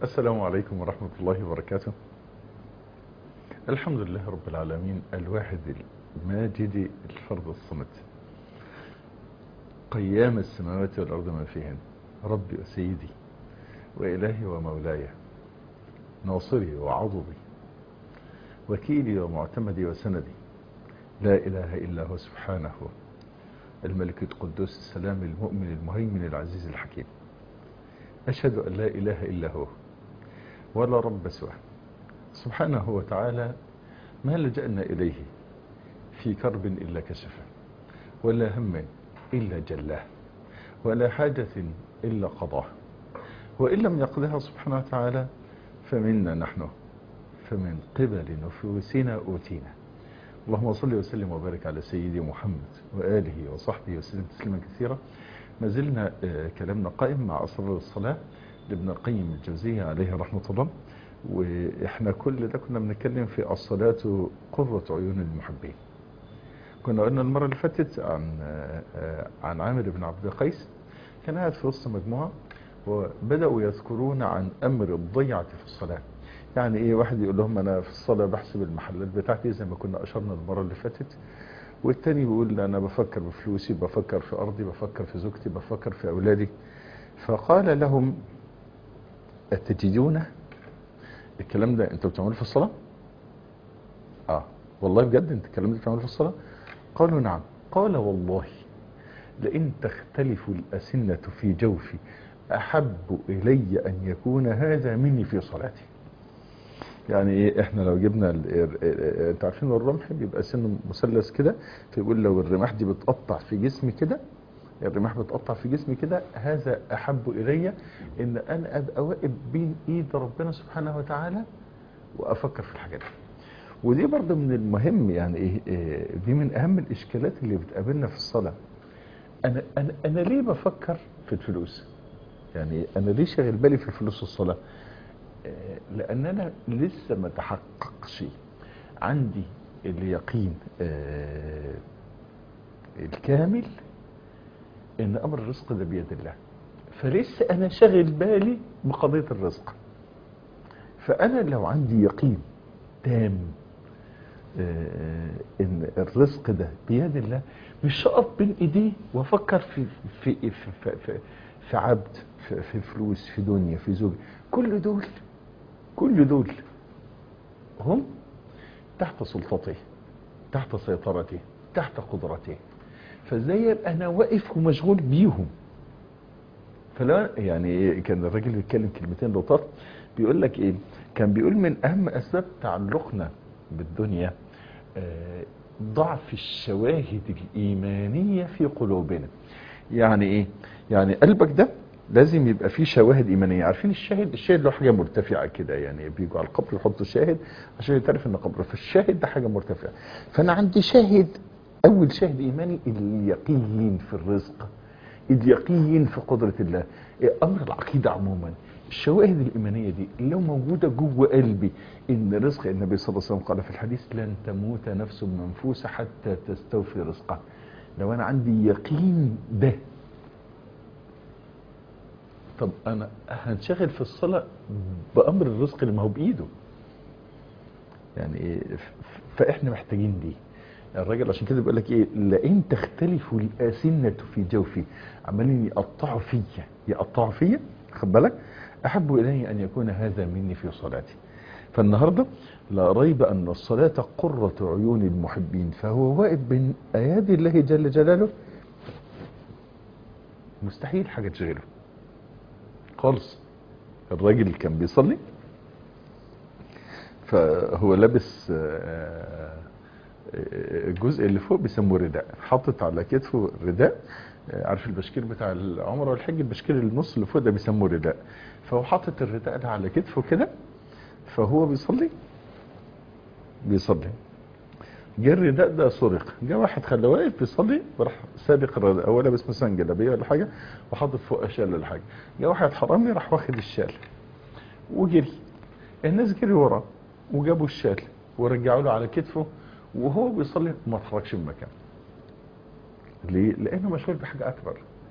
السلام عليكم ورحمة الله وبركاته الحمد لله رب العالمين الواحد الماجد الفرد الصمد قيام السماوات والأرض ما فيهن ربي وسيدي وإلهي ومولاي ناصري وعضدي وكيلي ومعتمدي وسندي لا إله إلا هو سبحانه الملك القدوس السلام المؤمن المهيمن العزيز الحكيم أشهد أن لا إله إلا هو ولا رب سواه سبحانه وتعالى ما لجأنا إليه في كرب إلا كشفه ولا هم إلا جلاه ولا حاجة إلا قضاه وإن لم يقضها سبحانه وتعالى فمنا نحن فمن قبل نفوسنا أوتينا اللهم صل وسلم وبارك على سيدي محمد وآله وصحبه وسلم تسليما كثيرا ما زلنا كلامنا قائم مع أسرار الصلاة لابن القيم الجوزية عليه رحمة الله وإحنا كل ده كنا بنتكلم في الصلاة قرة عيون المحبين كنا قلنا المرة اللي فاتت عن عن عامر بن عبد القيس كان قاعد في وسط مجموعة وبدأوا يذكرون عن أمر الضيعة في الصلاة يعني ايه واحد يقول لهم انا في الصلاة بحسب المحلات بتاعتي زي ما كنا اشرنا المرة اللي فاتت والتاني بيقول انا بفكر بفلوسي بفكر في ارضي بفكر في زوجتي بفكر في اولادي فقال لهم اتجدون الكلام ده انتوا بتعملوه في الصلاة اه والله بجد انت الكلام ده بتعملوه في الصلاة قالوا نعم قال والله لئن تختلف الأسنة في جوفي أحب إلي أن يكون هذا مني في صلاتي يعني ايه احنا لو جبنا انت عارفين الرمح بيبقى سنه مثلث كده فيقول لو الرماح دي بتقطع في جسمي كده الرماح بتقطع في جسمي كده هذا احب الي ان انا ابقى واقف بين ايد ربنا سبحانه وتعالى وافكر في الحاجات دي ودي برضه من المهم يعني ايه دي من اهم الاشكالات اللي بتقابلنا في الصلاه انا انا انا ليه بفكر في الفلوس يعني انا ليه شاغل بالي في الفلوس والصلاه لان انا لسه ما تحققش عندي اليقين الكامل ان امر الرزق ده بيد الله فلسه انا شاغل بالي بقضية الرزق فانا لو عندي يقين تام ان الرزق ده بيد الله مش هقف بين ايديه وافكر في في في في, في, في عبد في, في فلوس في دنيا في زوج كل دول كل دول هم تحت سلطته تحت سيطرته تحت قدرته فازاي انا واقف ومشغول بيهم فلا يعني كان الراجل بيتكلم كلمتين لطاف بيقول لك ايه كان بيقول من اهم اسباب تعلقنا بالدنيا ضعف الشواهد الايمانيه في قلوبنا يعني ايه يعني قلبك ده لازم يبقى فيه شواهد ايمانيه عارفين الشاهد الشاهد له حاجه مرتفعه كده يعني بيجوا على القبر يحطوا شاهد عشان يتعرف ان قبر فالشاهد ده حاجه مرتفعه فانا عندي شاهد اول شاهد ايماني اليقين في الرزق اليقين في قدره الله امر العقيده عموما الشواهد الايمانيه دي لو موجوده جوه قلبي ان رزق النبي صلى الله عليه وسلم قال في الحديث لن تموت نفس منفوسه حتى تستوفي رزقها لو انا عندي يقين ده طب انا هنشغل في الصلاة بامر الرزق اللي ما هو بايده يعني ايه فاحنا محتاجين دي الراجل عشان كده بيقول لك ايه لئن تختلف الاسنة في جوفي عمالين يقطعوا فيا يقطعوا فيا خد بالك احب الي ان يكون هذا مني في صلاتي فالنهاردة لا ريب ان الصلاة قرة عيون المحبين فهو واقف بين ايادي الله جل جلاله مستحيل حاجة تشغله خالص الراجل اللي كان بيصلي فهو لابس الجزء اللي فوق بيسموه رداء حاطط على كتفه رداء عارف البشكير بتاع العمره والحج البشكير النص اللي فوق ده بيسموه رداء فهو حاطط الرداء ده على كتفه كده فهو بيصلي بيصلي جه الرداء ده سرق جه واحد خلاه واقف بيصلي وراح سابق الرداء هو لابس مثلا جلابيه ولا حاجه وحاطط فوقها شال ولا حاجه جه واحد حرامي راح واخد الشال وجري الناس جري وراه وجابوا الشال ورجعوا له على كتفه وهو بيصلي ما اتحركش من مكانه ليه؟ لانه مشغول بحاجه اكبر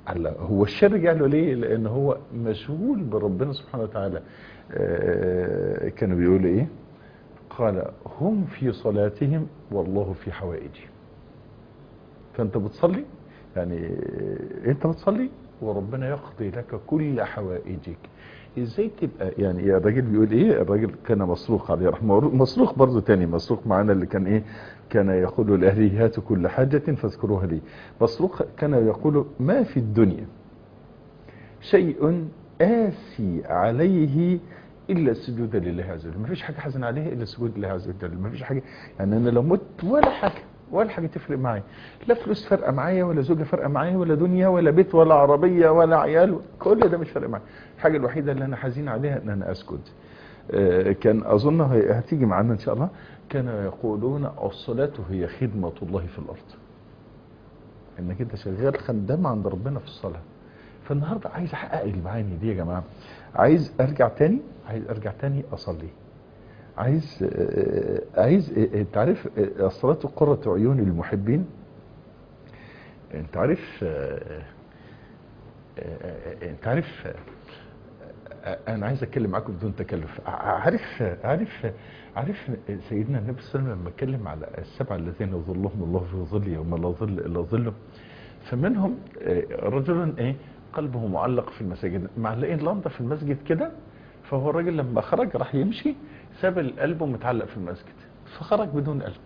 على هو الشر جه له ليه لان هو مشغول بربنا سبحانه وتعالى آه، كانوا بيقولوا ايه قال هم في صلاتهم والله في حوائجهم فانت بتصلي يعني آه، انت بتصلي وربنا يقضي لك كل حوائجك ازاي تبقى يعني إيه الراجل بيقول ايه الراجل كان مصروخ عليه رحمه الله مصروخ برضه تاني مصروخ معانا اللي كان ايه كان يقول لاهله هاتوا كل حاجه فاذكروها لي مصروخ كان يقول ما في الدنيا شيء آسي عليه إلا السجود لله عز وجل ما فيش حاجة حزن عليها إلا السجود لله عز وجل ما فيش حاجة يعني أنا لو مت ولا حاجة ولا حاجة تفرق معايا لا فلوس فارقة معايا ولا زوجة فارقة معايا ولا دنيا ولا بيت ولا عربية ولا عيال كل ده مش فارق معايا الحاجة الوحيدة اللي أنا حزين عليها إن أنا أسجد آه، كان أظن هي- هتيجي معانا إن شاء الله كانوا يقولون الصلاة هي خدمة الله في الأرض انك انت شغال خدام عند ربنا في الصلاه فالنهارده عايز احقق المعاني دي يا جماعه عايز ارجع تاني عايز ارجع تاني اصلي عايز آه، عايز آه، انت عارف آه، الصلاه قره عيون المحبين انت عارف آه، آه، آه، انت عارف آه، انا عايز اتكلم معاكم بدون تكلف عارف عارف عارف سيدنا النبي صلى الله عليه وسلم لما اتكلم على السبعه الذين يظلهم الله في ظله يوم لا ظل الا ظله فمنهم آه، رجل ايه قلبه معلق في المساجد معلقين لمضه في المسجد كده فهو الراجل لما خرج راح يمشي ساب القلب متعلق في المسجد فخرج بدون قلب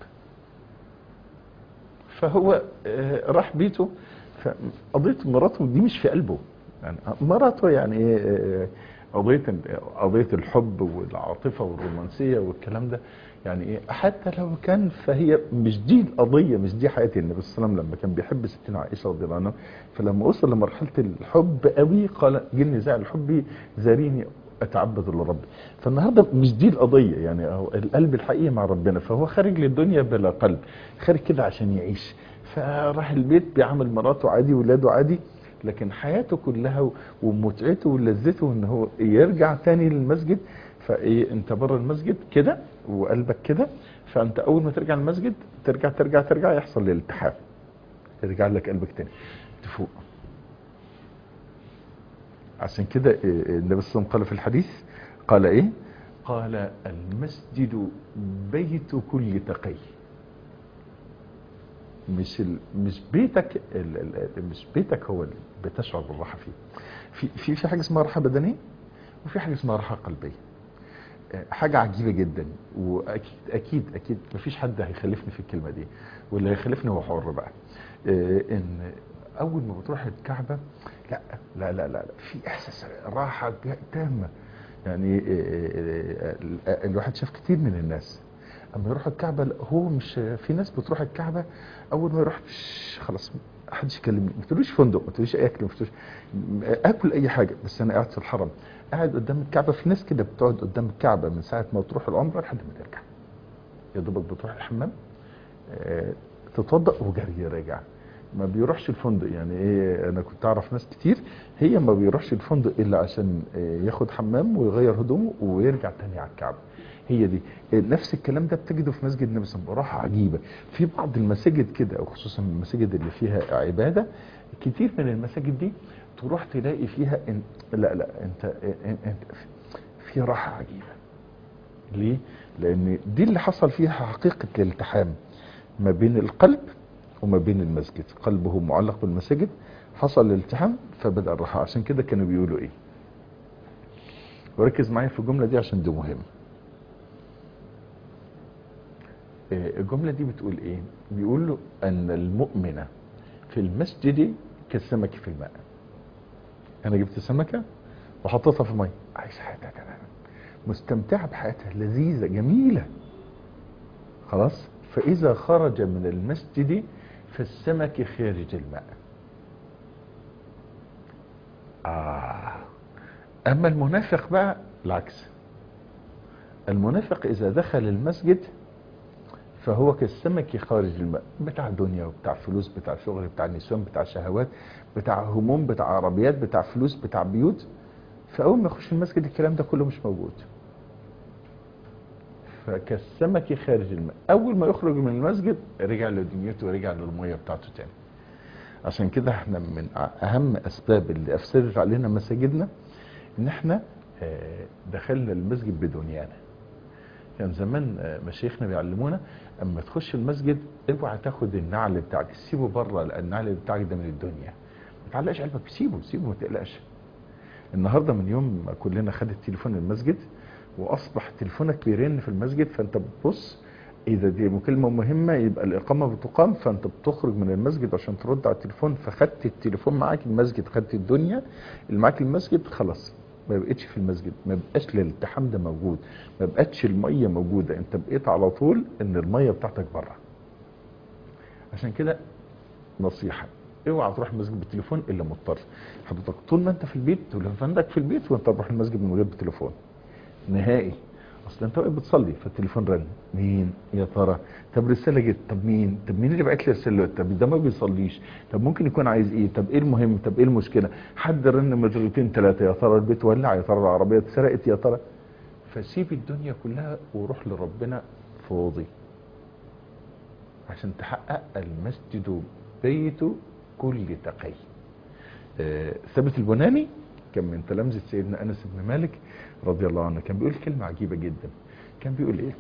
فهو آه، راح بيته فقضيه مراته دي مش في قلبه يعني مراته يعني ايه آه، قضيه قضيه الحب والعاطفه والرومانسيه والكلام ده يعني ايه حتى لو كان فهي مش دي القضيه مش دي حياه النبي صلى الله عليه وسلم لما كان بيحب ستنا عائشه رضي الله عنها فلما وصل لمرحله الحب قوي قال جني زعل حبي زاريني اتعبد لربي فالنهارده مش دي القضيه يعني هو القلب الحقيقي مع ربنا فهو خارج للدنيا بلا قلب خارج كده عشان يعيش فراح البيت بيعمل مراته عادي ولاده عادي لكن حياته كلها و- ومتعته ولذته ان هو يرجع تاني للمسجد فايه انت بره المسجد كده وقلبك كده فانت اول ما ترجع المسجد ترجع ترجع ترجع يحصل الالتحام يرجع لك قلبك تاني تفوق عشان كده إيه، النبي صلى الله عليه وسلم قال في الحديث قال ايه قال المسجد بيت كل تقي مش ال... مش بيتك ال... ال... مش بيتك هو اللي بتشعر بالراحه فيه في في في حاجه اسمها راحه بدنيه وفي حاجه اسمها راحه قلبيه آه، حاجه عجيبه جدا واكيد اكيد اكيد مفيش حد هيخالفني في الكلمه دي واللي هيخالفني هو حر بقى آه، ان اول ما بتروح الكعبه لا لا لا لا, لا في احساس راحه تامه يعني آه، آه، آه، الواحد شاف كتير من الناس اما يروح الكعبه لا، هو مش في ناس بتروح الكعبه اول ما يروح شش، خلاص ما حدش يكلمني ما تقولوش فندق ما تقولوش اي اكل ما تقولوش اكل اي حاجه بس انا قاعد في الحرم قاعد قدام الكعبه في ناس كده بتقعد قدام الكعبه من ساعه ما تروح العمره لحد ما ترجع يا دوبك بتروح الحمام آه، تتوضا وجري راجع ما بيروحش الفندق يعني ايه انا كنت اعرف ناس كتير هي ما بيروحش الفندق الا عشان آه، ياخد حمام ويغير هدومه ويرجع تاني على الكعبه هي دي آه، نفس الكلام ده بتجده في مسجد النبي صلى الله عليه وسلم راحه عجيبه في بعض المساجد كده وخصوصا المساجد اللي فيها عباده كتير من المساجد دي تروح تلاقي فيها إن لا لا انت إن- انت في راحه عجيبه ليه؟ لأن دي اللي حصل فيها حقيقة الالتحام ما بين القلب وما بين المسجد قلبه معلق بالمساجد حصل الالتحام فبدأ الراحة عشان كده كانوا بيقولوا ايه وركز معايا في الجملة دي عشان دي مهمة إيه، الجملة دي بتقول ايه بيقولوا ان المؤمن في المسجد كالسمك في الماء انا جبت سمكة وحطيتها في مية عايش حياتها تماما مستمتعة بحياتها لذيذة جميلة خلاص فإذا خرج من المسجد فالسمك خارج الماء آه. أما المنافق بقى العكس المنافق إذا دخل المسجد فهو كالسمك خارج الماء بتاع دنيا وبتاع فلوس بتاع شغل بتاع نسوان بتاع شهوات بتاع هموم بتاع عربيات بتاع فلوس بتاع بيوت فأول ما يخش المسجد الكلام ده كله مش موجود فكالسمك خارج الماء أول ما يخرج من المسجد رجع لدنيته ورجع للمية بتاعته تاني عشان كده احنا من اهم اسباب اللي افسدت علينا مساجدنا ان احنا آه، دخلنا المسجد بدنيانا كان زمان آه، مشايخنا بيعلمونا اما تخش المسجد اوعى تاخد النعل بتاعك سيبه بره لان النعل بتاعك ده من الدنيا ما تعلقش قلبك سيبه سيبه ما تقلقش النهارده من يوم ما كلنا خد التليفون المسجد واصبح تليفونك بيرن في المسجد فانت بتبص اذا دي مكالمه مهمه يبقى الاقامه بتقام فانت بتخرج من المسجد عشان ترد على التليفون فخدت التليفون معاك المسجد خدت الدنيا اللي معاك المسجد خلاص ما بقتش في المسجد ما بقاش الالتحام ده موجود ما بقتش الميه موجوده انت بقيت على طول ان الميه بتاعتك بره عشان كده نصيحه اوعى تروح المسجد بالتليفون الا مضطر حضرتك طول ما انت في البيت تليفونك في البيت وانت تروح المسجد من غير تليفون نهائي اصل انت واقف بتصلي فالتليفون رن مين يا ترى طب رساله جت طب مين طب مين اللي بعت لي رساله طب ده ما بيصليش طب ممكن يكون عايز ايه طب ايه المهم طب ايه المشكله حد رن مرتين ثلاثه يا ترى البيت ولع يا ترى العربيه اتسرقت يا ترى فسيب الدنيا كلها وروح لربنا فاضي عشان تحقق المسجد بيت كل تقي آه، ثابت البناني كان من تلامذة سيدنا أنس بن مالك رضي الله عنه كان بيقول كلمة عجيبة جدا كان بيقول إيه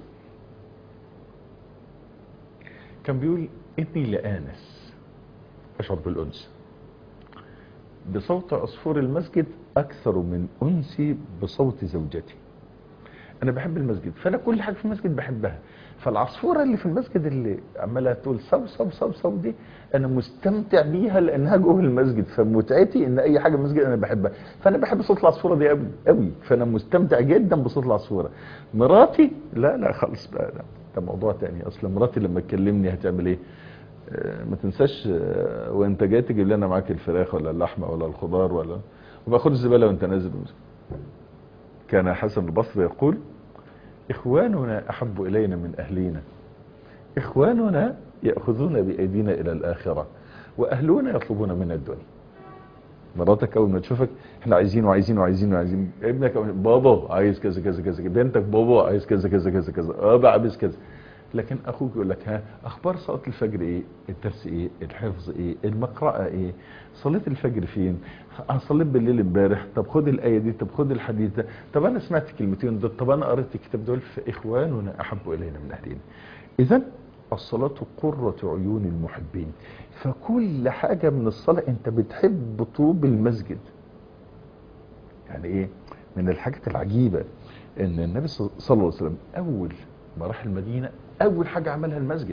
كان بيقول إني لآنس أشعر بالأنس بصوت عصفور المسجد أكثر من أنسي بصوت زوجتي أنا بحب المسجد فأنا كل حاجة في المسجد بحبها فالعصفورة اللي في المسجد اللي عمالة تقول صو صو صو صو دي أنا مستمتع بيها لأنها جوه المسجد فمتعتي إن أي حاجة في المسجد أنا بحبها فأنا بحب صوت العصفورة دي قوي قوي فأنا مستمتع جدا بصوت العصفورة مراتي لا لا خالص بقى لا. ده موضوع تاني أصل مراتي لما تكلمني هتعمل إيه آه، ما تنساش آه، وانت جاي تجيب لنا معاك الفراخ ولا اللحمه ولا الخضار ولا وباخد الزباله وانت نازل كان حسن البصري يقول اخواننا احب الينا من اهلينا اخواننا ياخذون بايدينا الى الاخره واهلنا يطلبون منا الدنيا مراتك اول ما تشوفك احنا عايزين وعايزين وعايزين وعايزين ابنك أول بابا عايز كذا كذا كذا بنتك بابا عايز كذا كذا كذا كذا ابا عايز كذا لكن اخوك يقول لك ها اخبار صلاه الفجر ايه الدرس ايه الحفظ ايه المقرأة ايه صليت الفجر فين أنا صليت بالليل امبارح طب خد الايه دي طب خد الحديث ده طب انا سمعت كلمتين دول طب انا قريت الكتاب دول فاخواننا احب الينا من اهلنا اذا الصلاة قرة عيون المحبين فكل حاجة من الصلاة انت بتحب طوب المسجد يعني ايه من الحاجات العجيبة ان النبي صلى الله عليه وسلم اول ما راح المدينة اول حاجة عملها المسجد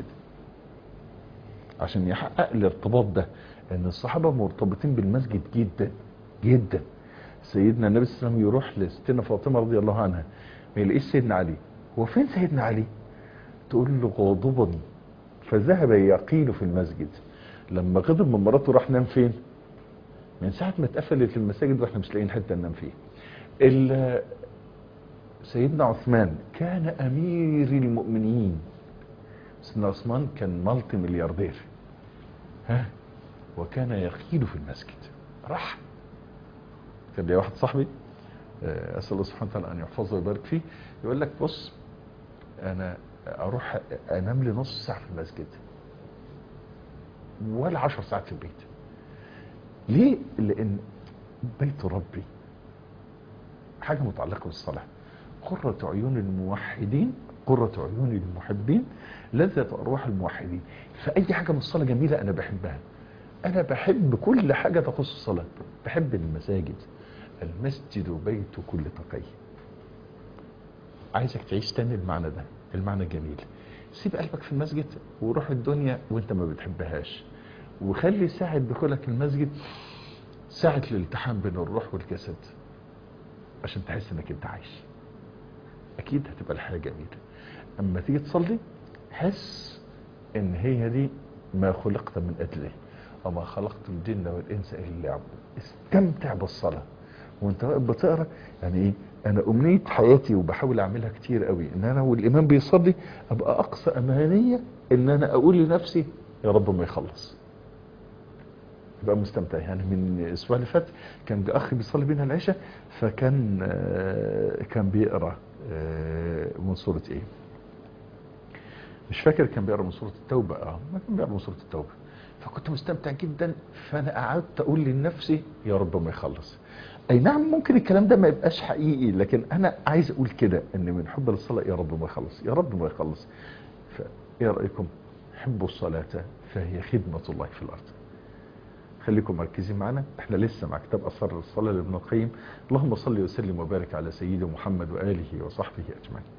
عشان يحقق الارتباط ده ان الصحابة مرتبطين بالمسجد جدا جدا سيدنا النبي صلى الله عليه وسلم يروح لستنا فاطمة رضي الله عنها ما يلاقيش سيدنا علي هو فين سيدنا علي تقول له غاضبني فذهب يقيل في المسجد لما غضب من مراته راح نام فين من ساعة ما اتقفلت المساجد واحنا مش لاقيين حتة ننام فيه ال- سيدنا عثمان كان امير المؤمنين سيدنا عثمان كان مالتي ملياردير ها وكان يقيل في المسجد راح كان لي واحد صاحبي آه، اسال الله سبحانه وتعالى ان يحفظه ويبارك فيه يقول لك بص انا اروح انام لي نص ساعه في المسجد ولا عشر ساعات في البيت ليه لان بيت ربي حاجه متعلقه بالصلاه قرة عيون الموحدين قرة عيون المحبين لذة أرواح الموحدين فأي حاجة من الصلاة جميلة أنا بحبها أنا بحب كل حاجة تخص الصلاة بحب المساجد المسجد بيت كل تقي عايزك تعيش تاني المعنى ده المعنى الجميل سيب قلبك في المسجد وروح الدنيا وانت ما بتحبهاش وخلي ساعة دخولك المسجد ساعة الالتحام بين الروح والجسد عشان تحس انك انت عايش اكيد هتبقى الحياة جميلة اما تيجي تصلي حس ان هي دي ما خلقت من اجله وما خلقت الجن والانس الا ليعبدون استمتع بالصلاة وانت واقف بتقرا يعني ايه انا امنية حياتي وبحاول اعملها كتير قوي ان انا والامام بيصلي ابقى اقصى امانية ان انا اقول لنفسي يا رب ما يخلص يبقى مستمتع يعني من الاسبوع اللي فات كان اخ بيصلي بينا العشاء فكان آه، كان بيقرا آه، من سوره ايه مش فاكر كان بيقرا من سوره التوبه اه ما كان بيقرا من سوره التوبه فكنت مستمتع جدا فانا قعدت اقول لنفسي يا رب ما يخلص اي نعم ممكن الكلام ده ما يبقاش حقيقي لكن انا عايز اقول كده ان من حب للصلاة يا رب ما يخلص يا رب ما يخلص فايه رأيكم حبوا الصلاة فهي خدمة الله في الارض خليكم مركزين معنا احنا لسه مع كتاب اثار الصلاة لابن القيم اللهم صل وسلم وبارك على سيدنا محمد وآله وصحبه اجمعين